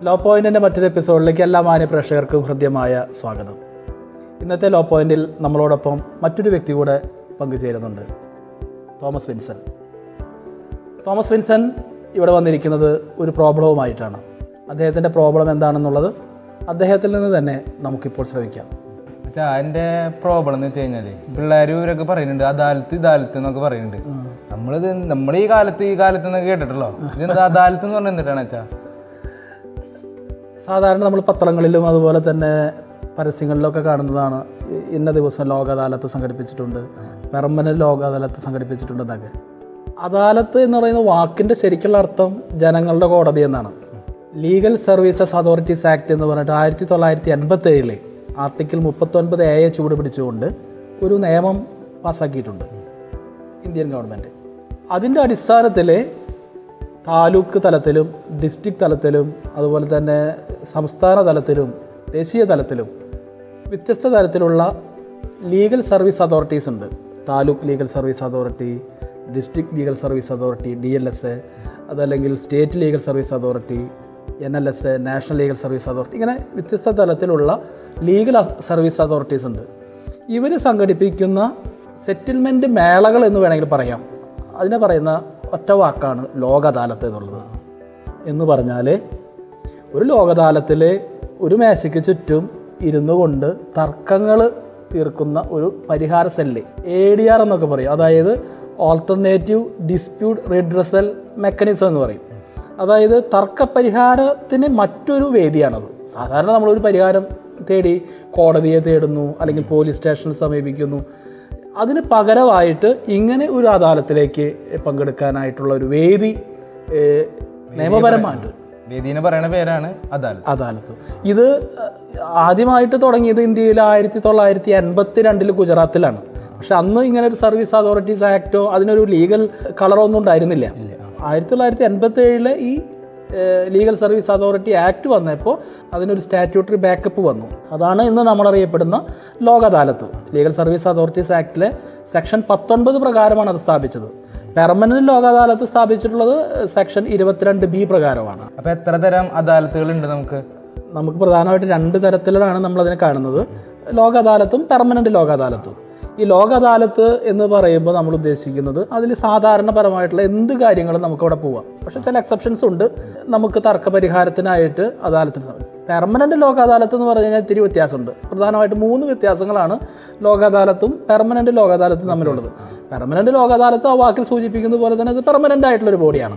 Law പോയിന്റിൻ്റെ മറ്റൊരു എപ്പിസോഡിലേക്ക് എല്ലാ മാന്യ പ്രേക്ഷകർക്കും ഹൃദ്യമായ സ്വാഗതം ഇന്നത്തെ ലോ പോയിന്റിൽ നമ്മളോടൊപ്പം മറ്റൊരു വ്യക്തി കൂടെ പങ്കുചേരുന്നുണ്ട് തോമസ് വിൻസൻ തോമസ് വിൻസൻ ഇവിടെ വന്നിരിക്കുന്നത് ഒരു പ്രോബ്ലവുമായിട്ടാണ് അദ്ദേഹത്തിൻ്റെ പ്രോബ്ലം എന്താണെന്നുള്ളത് അദ്ദേഹത്തിൽ നിന്ന് തന്നെ നമുക്കിപ്പോൾ ശ്രമിക്കാം അച്ഛാ എൻ്റെ പ്രോബ്ലം എന്ന് വെച്ച് കഴിഞ്ഞാല് പിള്ളേർ ഇവരൊക്കെ പറയുന്നുണ്ട് അദാലത്ത് ഇദാലത്ത് എന്നൊക്കെ പറയുന്നുണ്ട് നമ്മളിത് നമ്മൾ ഈ കാലത്ത് ഈ കാലത്ത് എന്നൊക്കെ കേട്ടിട്ടുള്ളോ ഇതെന്താ അദാലത്ത് എന്ന് പറഞ്ഞ എന്നിട്ടാണ് അച്ഛാ സാധാരണ നമ്മൾ പത്രങ്ങളിലും അതുപോലെ തന്നെ പരസ്യങ്ങളിലൊക്കെ കാണുന്നതാണ് ഇ- ഇന്ന ദിവസം ലോക അദാലത്ത് സംഘടിപ്പിച്ചിട്ടുണ്ട് പെർമനന്റ് ലോക അദാലത്ത് സംഘടിപ്പിച്ചിട്ടുണ്ടെന്നൊക്കെ അദാലത്ത് എന്ന് പറയുന്ന വാക്കിൻ്റെ ശരിക്കുള്ള അർത്ഥം ജനങ്ങളുടെ കോടതി എന്നാണ് ലീഗൽ സർവീസസ് അതോറിറ്റീസ് ആക്ട് എന്ന് പറഞ്ഞിട്ട് ആയിരത്തി തൊള്ളായിരത്തി എൺപത്തി ഏഴിലെ ആർട്ടിക്കിൾ മുപ്പത്തൊൻപത് എയെ ചൂട് പിടിച്ചുകൊണ്ട് ഒരു നിയമം പാസ്സാക്കിയിട്ടുണ്ട് ഇന്ത്യൻ ഗവൺമെൻറ് അതിൻ്റെ അടിസ്ഥാനത്തിൽ താലൂക്ക് തലത്തിലും ഡിസ്ട്രിക്ട് തലത്തിലും അതുപോലെ തന്നെ സംസ്ഥാന തലത്തിലും ദേശീയ തലത്തിലും വ്യത്യസ്ത തരത്തിലുള്ള ലീഗൽ സർവീസ് അതോറിറ്റീസ് ഉണ്ട് taluk legal service authority district legal service authority D L S A അതല്ലെങ്കിൽ state legal service authority N L S A national legal service authority ഇങ്ങനെ വ്യത്യസ്ത തലത്തിലുള്ള ലീഗൽ സർവീസ് അതോറിറ്റീസ് ഉണ്ട് ഇവർ സംഘടിപ്പിക്കുന്ന സെറ്റിൽമെൻറ്റ് മേളകൾ എന്ന് വേണമെങ്കിൽ പറയാം അതിനെ പറയുന്ന ഒറ്റ വാക്കാണ് ലോക അദാലത്ത് എന്നുള്ളത് എന്ന് പറഞ്ഞാൽ ഒരു ലോകദാലത്തിൽ ഒരു മേശയ്ക്ക് ചുറ്റും ഇരുന്നു കൊണ്ട് തർക്കങ്ങൾ തീർക്കുന്ന ഒരു പരിഹാര സെല്ല് എ ഡി ആർ എന്നൊക്കെ പറയും അതായത് ഓൾട്ടർനേറ്റീവ് ഡിസ്പ്യൂട്ട് റിഡ്രസൽ മെക്കാനിസം എന്ന് പറയും അതായത് തർക്കപരിഹാരത്തിന് മറ്റൊരു വേദിയാണത് സാധാരണ നമ്മളൊരു പരിഹാരം തേടി കോടതിയെ തേടുന്നു അല്ലെങ്കിൽ പോലീസ് സ്റ്റേഷനിൽ സമീപിക്കുന്നു അതിന് പകരമായിട്ട് ഇങ്ങനെ ഒരു അദാലത്തിലേക്ക് പങ്കെടുക്കാനായിട്ടുള്ള ഒരു വേദി ഏഹ്, നിയമപരമായിട്ട് വേദീനെ പറയണ പേരാണ് അദാലത്ത് അദാലത്ത് ഇത് ആദ്യമായിട്ട് തുടങ്ങിയത് ഇന്ത്യയിൽ ആയിരത്തി തൊള്ളായിരത്തി എൺപത്തി രണ്ടിൽ ഗുജറാത്തിലാണ് പക്ഷെ അന്ന് ഇങ്ങനെ ഒരു സർവീസ് അതോറിറ്റീസ് ആക്റ്റോ അതിനൊരു ലീഗൽ കളറോ ഒന്നും ഉണ്ടായിരുന്നില്ല ആയിരത്തി തൊള്ളായിരത്തി എൺപത്തി ഏഴിലെ ഈ ലീഗൽ സർവീസ് അതോറിറ്റി ആക്ട് വന്നപ്പോൾ അതിനൊരു സ്റ്റാറ്റ്യൂട്ടറി ബാക്കപ്പ് വന്നു അതാണ് ഇന്ന് നമ്മളറിയപ്പെടുന്ന Lok Adalat legal service authorities ആക്ടിലെ സെക്ഷൻ പത്തൊൻപത് പ്രകാരമാണ് അത് സ്ഥാപിച്ചത് പെർമനന്റ് ലോക അദാലത്ത് സ്ഥാപിച്ചിട്ടുള്ളത് സെക്ഷൻ ഇരുപത്തിരണ്ട് ബി പ്രകാരമാണ് അപ്പൊ എത്ര തരം അദാലത്തുകൾ ഉണ്ട് നമുക്ക് നമുക്ക് പ്രധാനമായിട്ട് രണ്ട് തരത്തിലാണ് നമ്മൾ അതിനെ കാണുന്നത് ലോക അദാലത്തും പെർമനന്റ് ലോക അദാലത്തും ഈ ലോക അദാലത്ത് എന്ന് പറയുമ്പോൾ നമ്മൾ ഉദ്ദേശിക്കുന്നത് അതിൽ സാധാരണപരമായിട്ടുള്ള എന്ത് കാര്യങ്ങളും നമുക്ക് അവിടെ പോവാം പക്ഷേ ചില എക്സെപ്ഷൻസ് ഉണ്ട് നമുക്ക് തർക്ക പരിഹാരത്തിനായിട്ട് അദാലത്തിന് സമയം പെർമനന്റ് ലോക അദാലത്ത് എന്ന് പറഞ്ഞു കഴിഞ്ഞാൽ ഇത്തിരി വ്യത്യാസമുണ്ട് പ്രധാനമായിട്ട് മൂന്ന് വ്യത്യാസങ്ങളാണ് ലോക അദാലത്തും പെർമനന്റ് ലോക അദാലത്തും തമ്മിലുള്ളത് പെർമനന്റ് ലോക അദാലത്ത് ആ വാക്കിൽ സൂചിപ്പിക്കുന്നത് പോലെ തന്നെ അത് പെർമനന്റ് ആയിട്ടുള്ള ഒരു ബോഡിയാണ്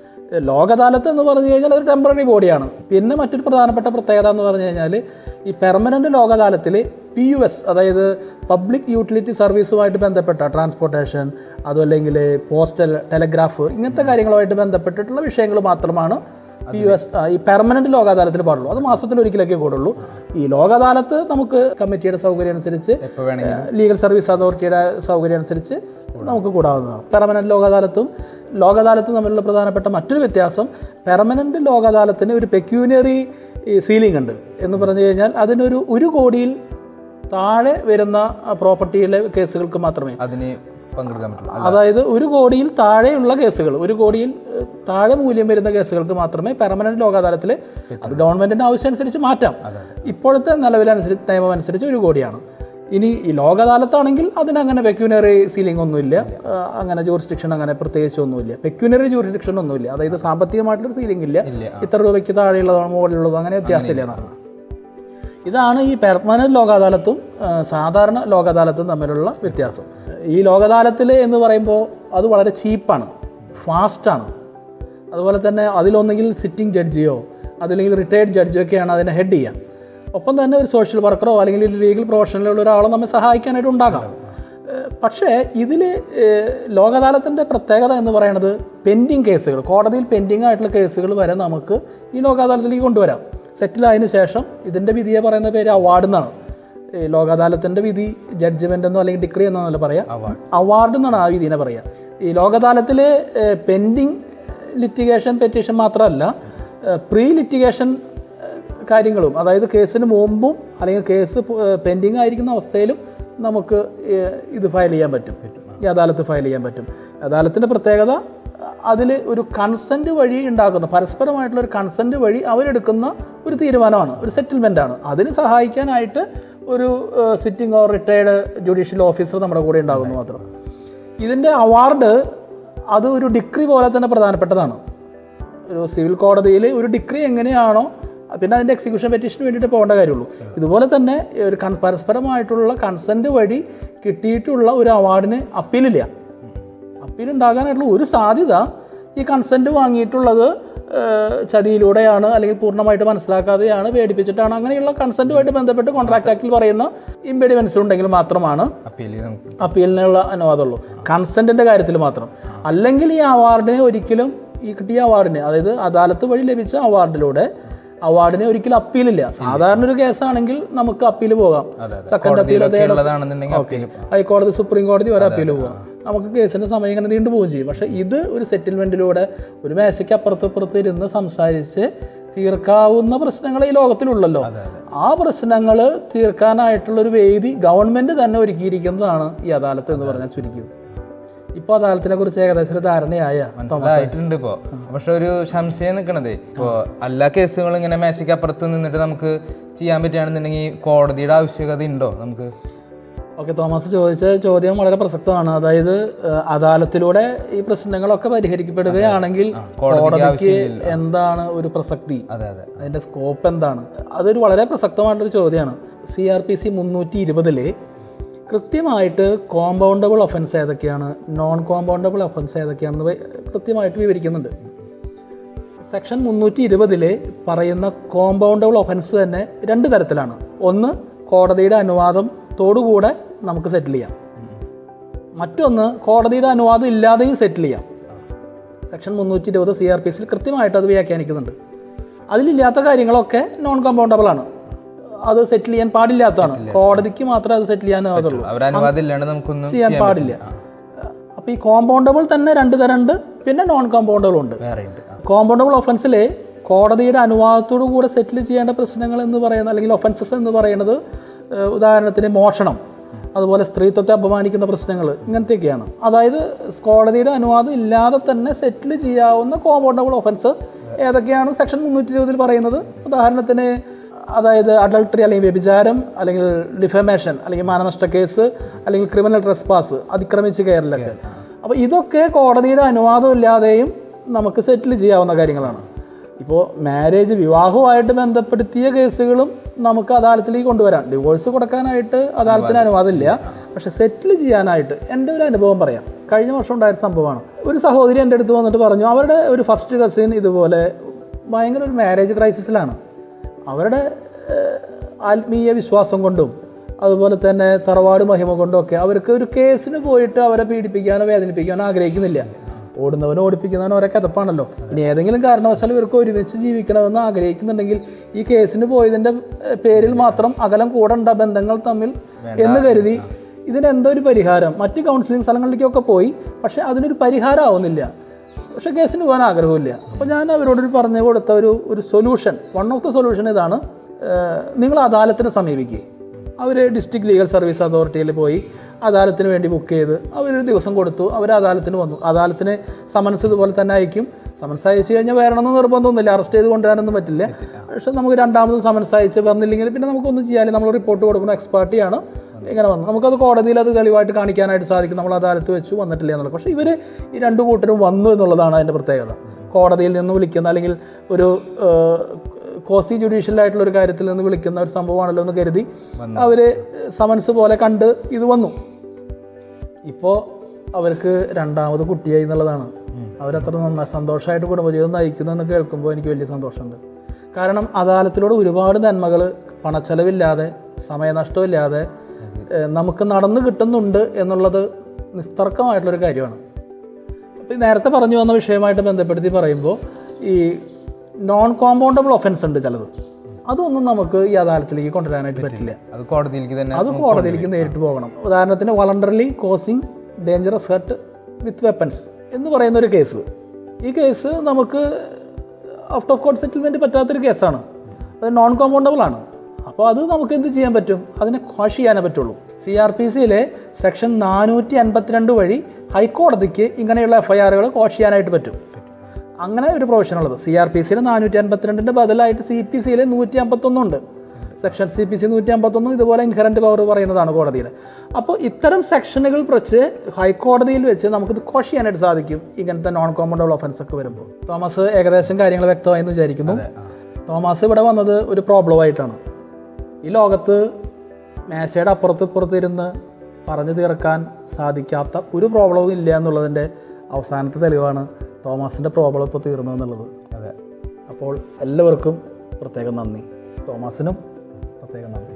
ലോക അദാലത്ത് എന്ന് പറഞ്ഞു കഴിഞ്ഞാൽ ഒരു ടെമ്പററി ബോഡിയാണ് പിന്നെ മറ്റൊരു പ്രധാനപ്പെട്ട പ്രത്യേകത എന്ന് പറഞ്ഞു കഴിഞ്ഞാൽ ഈ പെർമനന്റ് ലോക അദാലത്തിൽ പി യു എസ് അതായത് പബ്ലിക് യൂട്ടിലിറ്റി സർവീസുമായിട്ട് ബന്ധപ്പെട്ട ട്രാൻസ്പോർട്ടേഷൻ അതുമല്ലെങ്കിൽ പോസ്റ്റൽ ടെലഗ്രാഫ് ഇങ്ങനത്തെ കാര്യങ്ങളുമായിട്ട് ബന്ധപ്പെട്ടിട്ടുള്ള വിഷയങ്ങൾ മാത്രമാണ് പി യു എസ് ഈ പെർമനന്റ് ലോക അദാലത്തിൽ പാടുള്ളൂ അത് മാസത്തിൽ ഒരിക്കലൊക്കെ കൂടുള്ളൂ ഈ ലോക അദാലത്ത് നമുക്ക് കമ്മിറ്റിയുടെ സൗകര്യം അനുസരിച്ച് എപ്പോ വേണമെങ്കിലും ലീഗൽ സർവീസ് അതോറിറ്റിയുടെ സൗകര്യം അനുസരിച്ച് നമുക്ക് കൂടാവുന്നതാണ് പെർമനന്റ് ലോക അദാലത്തും ലോക അദാലത്തും തമ്മിലുള്ള പ്രധാനപ്പെട്ട മറ്റൊരു വ്യത്യാസം പെർമനന്റ് ലോക അദാലത്തിന് ഒരു പെക്യൂനറി സീലിംഗ് ഉണ്ട് എന്ന് പറഞ്ഞു കഴിഞ്ഞാൽ അതിനൊരു ഒരു കോടിയിൽ താഴെ വരുന്ന പ്രോപ്പർട്ടിയിലെ കേസുകൾക്ക് മാത്രമേ അതിന് പങ്കെടുക്കാൻ പറ്റുള്ളൂ അതായത് ഒരു കോടിയിൽ താഴെയുള്ള കേസുകൾ ഒരു കോടിയിൽ ഏഹ്, താഴെ മൂല്യം വരുന്ന കേസുകൾക്ക് മാത്രമേ പെർമനന്റ് ലോക അദാലത്തിൽ അത് ഗവൺമെന്റിന്റെ ആവശ്യം അനുസരിച്ച് മാറ്റാം ഇപ്പോഴത്തെ നിലവിലനുസരിച്ച് നിയമം അനുസരിച്ച് ഒരു കോടിയാണ് ഇനി ഈ ലോക അദാലത്താണെങ്കിൽ അതിനങ്ങനെ പെക്യൂനറി സീലിംഗ് ഒന്നുമില്ല ആ, അങ്ങനെ ജൂറിസ്ഡിക്ഷൻ അങ്ങനെ പ്രത്യേകിച്ച് ഒന്നുമില്ല പെക്യൂനറി ജൂറിസ്ഡിക്ഷൻ ഒന്നുമില്ല അതായത് സാമ്പത്തികമായിട്ടുള്ള സീലിംഗ് ഇല്ല ഇല്ല ഇത്ര രൂപയ്ക്ക് താഴെയുള്ളതോ മുകളിലുള്ളതോ അങ്ങനെ വ്യത്യാസമില്ല എന്നാണ് ഇതാണ് ഈ പെർമനന്റ് ലോക അദാലത്തും ആ, സാധാരണ ലോക അദാലത്തും തമ്മിലുള്ള വ്യത്യാസം ഈ ലോക അദാലത്തിൽ എന്ന് പറയുമ്പോൾ അത് വളരെ ചീപ്പാണ് ഫാസ്റ്റാണ് അതുപോലെ തന്നെ അതിലൊന്നെങ്കിൽ സിറ്റിംഗ് ജഡ്ജിയോ അതല്ലെങ്കിൽ റിട്ടയർഡ് ജഡ്ജിയോ ഒക്കെയാണ് അതിനെ ഹെഡ് ചെയ്യുക ഒപ്പം തന്നെ ഒരു സോഷ്യൽ വർക്കറോ അല്ലെങ്കിൽ ഒരു ലീഗൽ പ്രൊഫഷനിലുള്ള ഒരാളോ നമ്മെ സഹായിക്കാനായിട്ട് ഉണ്ടാകാം ഏഹ് പക്ഷേ ഇതിൽ ലോക അദാലത്തിൻ്റെ പ്രത്യേകത എന്ന് പറയുന്നത് പെൻഡിങ് കേസുകൾ കോടതിയിൽ പെൻഡിങ് ആയിട്ടുള്ള കേസുകൾ വരെ നമുക്ക് ഈ ലോക അദാലത്തിലേക്ക് കൊണ്ടുവരാം സെറ്റിൽ ആയതിനു ശേഷം ഇതിൻ്റെ വിധിയെ പറയുന്ന പേര് അവാർഡ് എന്നാണ് ഈ ലോക അദാലത്തിൻ്റെ വിധി ജഡ്ജ്മെൻ്റ് എന്നോ അല്ലെങ്കിൽ ഡിഗ്രി എന്നോ അല്ല പറയാം Award. അവാർഡ് എന്നാണ് ആ വിധിനെ പറയുക ഈ ലോക അദാലത്തിൽ പെൻഡിങ് ലിറ്റിഗേഷൻ പെറ്റീഷൻ മാത്രമല്ല പ്രീ ലിറ്റിഗേഷൻ കാര്യങ്ങളും അതായത് കേസിന് മുമ്പും അല്ലെങ്കിൽ കേസ് പെൻഡിങ് ആയിരിക്കുന്ന അവസ്ഥയിലും നമുക്ക് ഏഹ്, ഇത് ഫയൽ ചെയ്യാൻ പറ്റും ഈ അദാലത്ത് ഫയൽ ചെയ്യാൻ പറ്റും അദാലത്തിൻ്റെ പ്രത്യേകത അതിൽ ഒരു കൺസെൻറ്റ് വഴി ഉണ്ടാക്കുന്ന പരസ്പരമായിട്ടുള്ള ഒരു കൺസെൻറ്റ് വഴി അവരെടുക്കുന്ന ഒരു തീരുമാനമാണ് ഒരു സെറ്റിൽമെൻ്റ് ആണ് അതിന് സഹായിക്കാനായിട്ട് ഒരു sitting or retired judicial officer നമ്മുടെ കൂടെ ഉണ്ടാകുന്നു മാത്രം ഇതിൻ്റെ അവാർഡ് അത് ഒരു ഡിഗ്രി പോലെ തന്നെ പ്രധാനപ്പെട്ടതാണ് ഒരു സിവിൽ കോടതിയിൽ ഒരു ഡിഗ്രി എങ്ങനെയാണോ പിന്നെ അതിൻ്റെ എക്സിക്യൂഷൻ പെറ്റീഷന് വേണ്ടിയിട്ട് പോകേണ്ട കാര്യമുള്ളൂ ഇതുപോലെ തന്നെ ഒരു കൺ പരസ്പരമായിട്ടുള്ള കൺസെൻറ്റ് വഴി കിട്ടിയിട്ടുള്ള ഒരു അവാർഡിന് അപ്പീലില്ല അപ്പീൽ ഉണ്ടാകാനായിട്ടുള്ള ഒരു സാധ്യത ഈ കൺസെൻറ്റ് വാങ്ങിയിട്ടുള്ളത് ഏഹ്, ചതിയിലൂടെയാണ് അല്ലെങ്കിൽ പൂർണ്ണമായിട്ട് മനസ്സിലാക്കാതെയാണ് പേടിപ്പിച്ചിട്ടാണ് അങ്ങനെയുള്ള കൺസെൻറ്റുമായിട്ട് ബന്ധപ്പെട്ട് കോൺട്രാക്ട് ആക്ടിൽ പറയുന്ന ഇമ്പെഡിമെൻസ് ഉണ്ടെങ്കിൽ മാത്രമാണ് അപ്പീൽ നമുക്ക് അപ്പീലിനുള്ള അനുവാദമുള്ളൂ കൺസെൻറ്റിൻ്റെ കാര്യത്തിൽ മാത്രം അല്ലെങ്കിൽ ഈ അവാർഡിനെ ഒരിക്കലും ഈ കിട്ടിയ അവാർഡിന് അതായത് അദാലത്ത് വഴി ലഭിച്ച അവാർഡിലൂടെ അവാർഡിന് ഒരിക്കലും അപ്പീലില്ല സാധാരണ ഒരു കേസാണെങ്കിൽ നമുക്ക് അപ്പീൽ പോകാം അതെ അതെ സെക്കൻഡ് അപ്പീൽ കോടതിയിലൊക്കെ ഉള്ളതാണെന്നുണ്ടെങ്കിൽ ഓക്കെ ഹൈക്കോടതി സുപ്രീം കോടതി വരെ അപ്പീൽ പോകാം നമുക്ക് കേസിന്റെ സമയം ഇങ്ങനെ നീണ്ടു പോവുകയും ചെയ്യും പക്ഷേ ഇത് ഒരു സെറ്റിൽമെന്റിലൂടെ ഒരു മേശയ്ക്ക് അപ്പുറത്ത് ഇപ്പുറത്ത് ഇരുന്ന് സംസാരിച്ച് തീർക്കാവുന്ന പ്രശ്നങ്ങൾ ഈ ലോകത്തിലുള്ളല്ലോ അതെ അതെ ആ പ്രശ്നങ്ങൾ തീർക്കാനായിട്ടുള്ള ഒരു വേദി ഗവൺമെന്റ് തന്നെ ഒരുക്കിയിരിക്കുന്നതാണ് ഈ അദാലത്ത് എന്ന് പറഞ്ഞാൽ ചുരുക്കിയത് ഇപ്പോൾ അദാലത്തിനെ കുറിച്ച് ഏകദേശം ഒരു ധാരണയായ മനസ്സിലായിട്ടുണ്ട് ഇപ്പോ പക്ഷെ ഒരു സംശയം നിൽക്കണതേ ഇപ്പോ എല്ലാ കേസുകളും ഇങ്ങനെ മേശയ്ക്ക് അപ്പുറത്ത് നിന്നിട്ട് നമുക്ക് ചെയ്യാൻ പറ്റുകയാണെന്നുണ്ടെങ്കിൽ കോടതിയുടെ ആവശ്യകത ഉണ്ടോ നമുക്ക് ഓക്കെ തോമസ് ചോദിച്ച ചോദ്യം വളരെ പ്രസക്തമാണ് അതായത് ഏഹ്, അദാലത്തിലൂടെ ഈ പ്രശ്നങ്ങളൊക്കെ പരിഹരിക്കപ്പെടുകയാണെങ്കിൽ കോടതിക്ക് കോടതിക്ക് ആവശ്യമില്ല. എന്താണ് ഒരു പ്രസക്തി അതെ അതെ അതിൻ്റെ സ്കോപ്പ് എന്താണ് അതൊരു വളരെ പ്രസക്തമായിട്ടൊരു ചോദ്യമാണ് സി ആർ പി സി മുന്നൂറ്റി ഇരുപതില് കൃത്യമായിട്ട് കോമ്പൗണ്ടബിൾ ഒഫൻസ് ഏതൊക്കെയാണ് നോൺ കോമ്പൗണ്ടബിൾ ഒഫൻസ് ഏതൊക്കെയാണെന്ന് വെ- കൃത്യമായിട്ട് വിവരിക്കുന്നുണ്ട് സെക്ഷൻ മുന്നൂറ്റി ഇരുപതില് പറയുന്ന കോമ്പൗണ്ടബിൾ ഒഫൻസ് തന്നെ രണ്ട് തരത്തിലാണ് ഒന്ന് കോടതിയുടെ അനുവാദത്തോടുകൂടെ നമുക്ക് സെറ്റിൽ ചെയ്യാം മറ്റൊന്ന് കോടതിയുടെ അനുവാദം ഇല്ലാതെയും സെറ്റിൽ ചെയ്യാം സെക്ഷൻ മുന്നൂറ്റി ഇരുപത് സി ആർ പി എസിൽ കൃത്യമായിട്ട് അത് വ്യാഖ്യാനിക്കുന്നുണ്ട് അതിലില്ലാത്ത കാര്യങ്ങളൊക്കെ നോൺ കമ്പൗണ്ടബിൾ ആണ് അത് സെറ്റിൽ ചെയ്യാൻ പാടില്ലാത്തതാണ് കോടതിക്ക് മാത്രമേ അത് സെറ്റിൽ ചെയ്യാൻ ആവുള്ളൂ അവരെ അനുവാദം ഇല്ലാണ്ട് നമുക്കൊന്നും ചെയ്യാൻ പാടില്ല അപ്പോൾ ഈ കോമ്പൗണ്ടബിൾ തന്നെ രണ്ട് തരം ഉണ്ട് പിന്നെ നോൺ കോമ്പൗണ്ടബിൾ ഉണ്ട് വേറെ ഉണ്ട് കോമ്പൗണ്ടബിൾ ഒഫൻസിൽ കോടതിയുടെ അനുവാദത്തോടു കൂടെ സെറ്റിൽ ചെയ്യേണ്ട പ്രശ്നങ്ങൾ എന്ന് പറയുന്ന അല്ലെങ്കിൽ ഒഫൻസസ് എന്ന് പറയുന്നത് ഏഹ്, ഉദാഹരണത്തിന് മോഷണം അതുപോലെ സ്ത്രീത്വത്തെ അപമാനിക്കുന്ന പ്രശ്നങ്ങൾ ഇങ്ങനത്തെയൊക്കെയാണ് അതായത് കോടതിയുടെ അനുവാദം ഇല്ലാതെ തന്നെ സെറ്റിൽ ചെയ്യാവുന്ന കോമ്പൗണ്ടബിൾ ഒഫൻസ് ഏതൊക്കെയാണ് സെക്ഷൻ മുന്നൂറ്റി ഇരുപതിൽ പറയുന്നത് ഉദാഹരണത്തിന് അതായത് അഡൾട്ടറി അല്ലെങ്കിൽ വ്യഭിചാരം അല്ലെങ്കിൽ ഡിഫമേഷൻ അല്ലെങ്കിൽ മാനനഷ്ട കേസ് അല്ലെങ്കിൽ ക്രിമിനൽ ട്രെസ്പാസ് അതിക്രമിച്ച് കയറലൊക്കെ അപ്പോൾ ഇതൊക്കെ കോടതിയുടെ അനുവാദം ഇല്ലാതെയും നമുക്ക് സെറ്റിൽ ചെയ്യാവുന്ന കാര്യങ്ങളാണ് ഇപ്പോൾ മാരേജ് വിവാഹവുമായിട്ട് ബന്ധപ്പെടുത്തിയ കേസുകളും നമുക്ക് അദാലത്തിലേക്ക് കൊണ്ടുവരാം ഡിവോഴ്സ് കൊടുക്കാനായിട്ട് അദാലത്തിന് അനുവാദമില്ല പക്ഷെ സെറ്റിൽ ചെയ്യാനായിട്ട് എൻ്റെ ഒരു അനുഭവം പറയാം കഴിഞ്ഞ വർഷം ഉണ്ടായ ഒരു സംഭവമാണ് ഒരു സഹോദരി എൻ്റെ അടുത്ത് വന്നിട്ട് പറഞ്ഞു അവരുടെ ഒരു ഫസ്റ്റ് കസിൻ ഇതുപോലെ ഭയങ്കര ഒരു മാരേജ് ക്രൈസിസിലാണ് അവരുടെ ഏഹ്, ആത്മീയ വിശ്വാസം കൊണ്ടും അതുപോലെ തന്നെ തറവാട് മഹിമ കൊണ്ടും ഒക്കെ അവർക്ക് ഒരു കേസിന് പോയിട്ട് അവരെ പീഡിപ്പിക്കാനോ വേദനിപ്പിക്കാനോ ആഗ്രഹിക്കുന്നില്ല ഓടുന്നവനും ഓടിപ്പിക്കുന്നവനും ഒരേ കഥപ്പാണല്ലോ ഇനി ഏതെങ്കിലും കാരണവശാൽ ഇവർക്ക് ഒരുമിച്ച് ജീവിക്കണമെന്ന് ആഗ്രഹിക്കുന്നുണ്ടെങ്കിൽ ഈ കേസിന് പോയതിൻ്റെ ഏഹ്, പേരിൽ മാത്രം അകലം കൂടണ്ട ബന്ധങ്ങൾ തമ്മിൽ എന്ന് കരുതി ഇതിനെന്തോ ഒരു പരിഹാരം മറ്റ് കൗൺസിലിംഗ് സ്ഥലങ്ങളിലേക്കൊക്കെ പോയി പക്ഷേ അതിനൊരു പരിഹാരം ആവുന്നില്ല പക്ഷെ കേസിന് പോകാൻ ആഗ്രഹമില്ല അപ്പോൾ ഞാൻ അവരോടൊരു പറഞ്ഞു കൊടുത്ത ഒരു ഒരു solution one of the solution ഇതാണ് ഏഹ്, നിങ്ങൾ അദാലത്തിനെ സമീപിക്കുക അവർ ഡിസ്ട്രിക്ട് ലീഗൽ സർവീസ് അതോറിറ്റിയിൽ പോയി അദാലത്തിന് വേണ്ടി ബുക്ക് ചെയ്ത് അവരൊരു ദിവസം കൊടുത്തു അവർ അദാലത്തിന് വന്നു അദാലത്തിന് സമൻസ് ഇതുപോലെ തന്നെ അയക്കും സമൻസ് അയച്ചു കഴിഞ്ഞാൽ വരണമെന്ന് നിർബന്ധമൊന്നുമില്ല അറസ്റ്റ് ചെയ്ത് കൊണ്ടുവരാനൊന്നും പറ്റില്ല പക്ഷെ നമുക്ക് രണ്ടാമത് സമൻസ് അയച്ച് വന്നില്ലെങ്കിൽ പിന്നെ നമുക്കൊന്നും ചെയ്യാനില്ല നമ്മൾ റിപ്പോർട്ട് കൊടുക്കുന്ന എക്സ്പേർട്ടിയാണ് ഇങ്ങനെ വന്നു നമുക്കത് കോടതിയിൽ അത് തെളിവായിട്ട് കാണിക്കാനായിട്ട് സാധിക്കും നമ്മൾ അദാലത്ത് വെച്ചു വന്നിട്ടില്ല എന്നുള്ളത് പക്ഷേ ഇവർ ഈ രണ്ട് കൂട്ടരും വന്നു എന്നുള്ളതാണ് അതിൻ്റെ പ്രത്യേകത കോടതിയിൽ നിന്ന് വിളിക്കുന്ന അല്ലെങ്കിൽ ഒരു കോസി ജുഡീഷ്യൽ ആയിട്ടുള്ള ഒരു കാര്യത്തിൽ നിന്ന് വിളിക്കുന്ന ഒരു സംഭവമാണല്ലോ എന്ന് കരുതി അവർ സമൻസ് പോലെ കണ്ട് ഇത് വന്നു ഇപ്പോൾ അവർക്ക് രണ്ടാമത് കുട്ടിയായി എന്നുള്ളതാണ് അവരത്ര നന്നായി സന്തോഷമായിട്ട് കുടുംബജീവിതം നയിക്കുന്നു എന്ന് കേൾക്കുമ്പോൾ എനിക്ക് വലിയ സന്തോഷമുണ്ട് കാരണം അദാലത്തിലൂടെ ഒരുപാട് നന്മകൾ പണച്ചെലവില്ലാതെ സമയനഷ്ടമില്ലാതെ ഏഹ്, നമുക്ക് നടന്നു കിട്ടുന്നുണ്ട് എന്നുള്ളത് നിസ്തർക്കമായിട്ടുള്ളൊരു കാര്യമാണ് അപ്പോൾ ഈ നേരത്തെ പറഞ്ഞു വന്ന വിഷയമായിട്ട് ബന്ധപ്പെടുത്തി പറയുമ്പോൾ ഈ നോൺ കോമ്പൗണ്ടബിൾ ഒഫൻസ് ഉണ്ട് ചിലത് അതൊന്നും നമുക്ക് ഈ അദാലത്തിലേക്ക് കൊണ്ടുവരാനായിട്ട് പറ്റില്ല അത് കോടതിയിലേക്ക് തന്നെ അത് കോടതിയിലേക്ക് നേരിട്ട് പോകണം ഉദാഹരണത്തിന് voluntarily causing dangerous hurt with weapons എന്ന് പറയുന്ന ഒരു കേസ് ഈ കേസ് നമുക്ക് ഔട്ട് ഓഫ് കോർട്ട് സെറ്റിൽമെൻറ്റ് പറ്റാത്തൊരു കേസാണ് അത് നോൺ കോമ്പൗണ്ടബിൾ ആണ് അപ്പോൾ അത് നമുക്ക് എന്ത് ചെയ്യാൻ പറ്റും അതിനെ ക്വാഷ് ചെയ്യാനേ പറ്റുള്ളൂ സി ആർ പി സിയിലെ സെക്ഷൻ നാനൂറ്റി അൻപത്തിരണ്ട് വഴി ഹൈക്കോടതിക്ക് ഇങ്ങനെയുള്ള എഫ് ഐ ആറുകൾ കോഷ് ചെയ്യാനായിട്ട് പറ്റും അങ്ങനെ ഒരു പ്രൊവിഷൻ ഉള്ളത് സി ആർ പി സിയുടെ നാനൂറ്റി അൻപത്തിരണ്ടിൻ്റെ ബദലായിട്ട് സി പി സിയിൽ നൂറ്റി അമ്പത്തൊന്നുണ്ട് സെക്ഷൻ സി പി സി നൂറ്റി അമ്പത്തൊന്നും ഇതുപോലെ ഇൻഹറൻറ്റ് പവർ പറയുന്നതാണ് കോടതിയിൽ അപ്പോൾ ഇത്തരം സെക്ഷനുകൾ വെച്ച് ഹൈക്കോടതിയിൽ വെച്ച് നമുക്കിത് കോഷ് ചെയ്യാനായിട്ട് സാധിക്കും ഇങ്ങനത്തെ നോൺ കോമണ്ടബിൾ ഒഫൻസ് ഒക്കെ വരുമ്പോൾ തോമസ് ഏകദേശം കാര്യങ്ങൾ വ്യക്തമായി എന്ന് വിചാരിക്കുന്നു തോമസ് ഇവിടെ വന്നത് ഒരു പ്രോബ്ലമായിട്ടാണ് ഈ ലോകത്ത് മേശയുടെ അപ്പുറത്ത് ഇപ്പുറത്ത് ഇരുന്ന് പറഞ്ഞു തീർക്കാൻ സാധിക്കാത്ത ഒരു പ്രോബ്ലവും ഇല്ല എന്നുള്ളതിൻ്റെ അവസാനത്തെ തെളിവാണ് തോമസിൻ്റെ പ്രോബ്ലം ഇപ്പോൾ തീർന്നു എന്നുള്ളത് അതെ അപ്പോൾ എല്ലാവർക്കും പ്രത്യേകം നന്ദി തോമസിനും പ്രത്യേകം നന്ദി